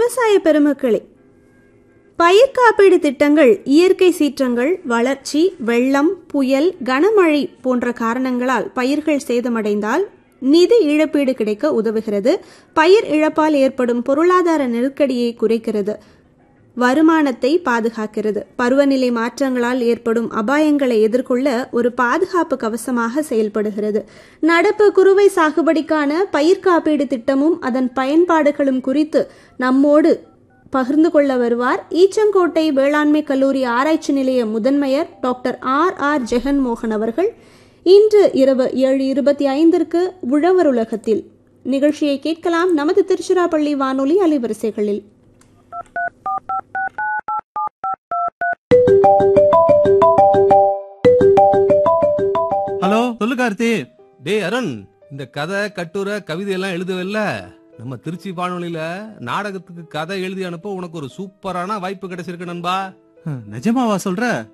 விவசாய பெருமக்களே பயிர் காப்பீடு திட்டங்கள் இயற்கை சீற்றங்கள் வளர்ச்சி வெள்ளம் புயல் கனமழை போன்ற காரணங்களால் பயிர்கள் சேதமடைந்தால் நிதி இழப்பீடு கிடைக்க உதவுகிறது பயிர் இழப்பால் ஏற்படும் பொருளாதார நெருக்கடியை குறைக்கிறது வருமானத்தை பாதுகாக்கிறது பருவநிலை மாற்றங்களால் ஏற்படும் அபாயங்களை எதிர்கொள்ள ஒரு பாதுகாப்பு கவசமாக செயல்படுகிறது நடப்பு குறுவை சாகுபடிக்கான பயிர் காப்பீடு திட்டமும் அதன் பயன்பாடுகளும் குறித்து நம்மோடு பகிர்ந்து கொள்ள வருவார் ஈச்சங்கோட்டை வேளாண்மை கல்லூரி ஆராய்ச்சி நிலைய முதன்மையர் டாக்டர் ஆர் ஆர் ஜெகன்மோகன் அவர்கள் இன்று இரவு ஏழு இருபத்தி ஐந்திற்கு உழவர் உலகத்தில் நிகழ்ச்சியை கேட்கலாம் நமது திருச்சிராப்பள்ளி வானொலி அலைவரிசைகளில் ஹலோ சொல்லு கார்த்தி டேய் அருண் இந்த கதை கட்டுரை கவிதை எல்லாம் எழுதுவல்ல நம்ம திருச்சி வானொலியில நாடகத்துக்கு கதை எழுதி அனுப்ப உனக்கு ஒரு சூப்பரான வாய்ப்பு கிடைச்சிருக்கு நண்பா நிஜமாவா சொல்ற